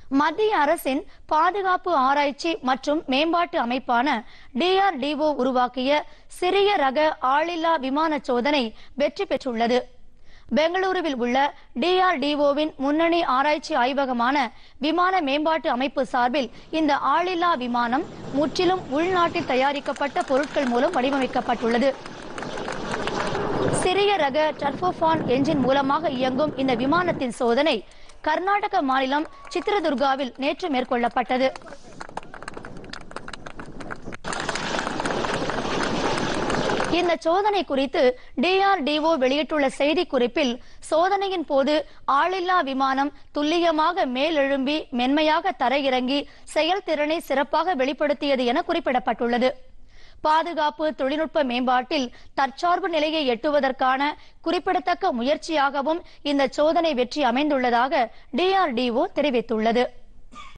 மத்திய அரசின் பாதுகாப்பு ஆராய்ச்சி மற்றும் மேம்பாட்டு அமைப்பான டிஆர்டிஓ உருவாக்கிய சிறிய ரக ஆளில்லா விமான சோதனை வெற்றி பெற்றுள்ளது பெங்களூருவில் உள்ள டிஆர்டிஓவின் முன்னணி ஆராய்ச்சி ஆய்வகமான விமான மேம்பாட்டு அமைப்பு சார்பில் இந்த ஆளில்லா விமானம் முற்றிலும் உள்நாட்டில் தயாரிக்கப்பட்ட பொருட்கள் மூலம் வடிவமைக்கப்பட்டுள்ளது சிறிய ரக டர்போபான் என்ஜின் மூலமாக இயங்கும் இந்த விமானத்தின் சோதனை கர்நாடக மாநிலம் சித்ரதுர்காவில் நேற்று மேற்கொள்ளப்பட்டது இந்த சோதனை குறித்து டிஆர்டிஓ வெளியிட்டுள்ள செய்திக்குறிப்பில் சோதனையின் போது ஆளில்லா விமானம் துல்லியமாக மேலெழும்பி மென்மையாக தரையிறங்கி செயல்திறனை சிறப்பாக வெளிப்படுத்தியது என குறிப்பிடப்பட்டுள்ளது பாதுகாப்பு தொழில்நுட்ப மேம்பாட்டில் தற்சார்பு நிலையை எட்டுவதற்கான குறிப்பிடத்தக்க முயற்சியாகவும் இந்த சோதனை வெற்றி அமைந்துள்ளதாக டிஆர்டிஓ தெரிவித்துள்ளது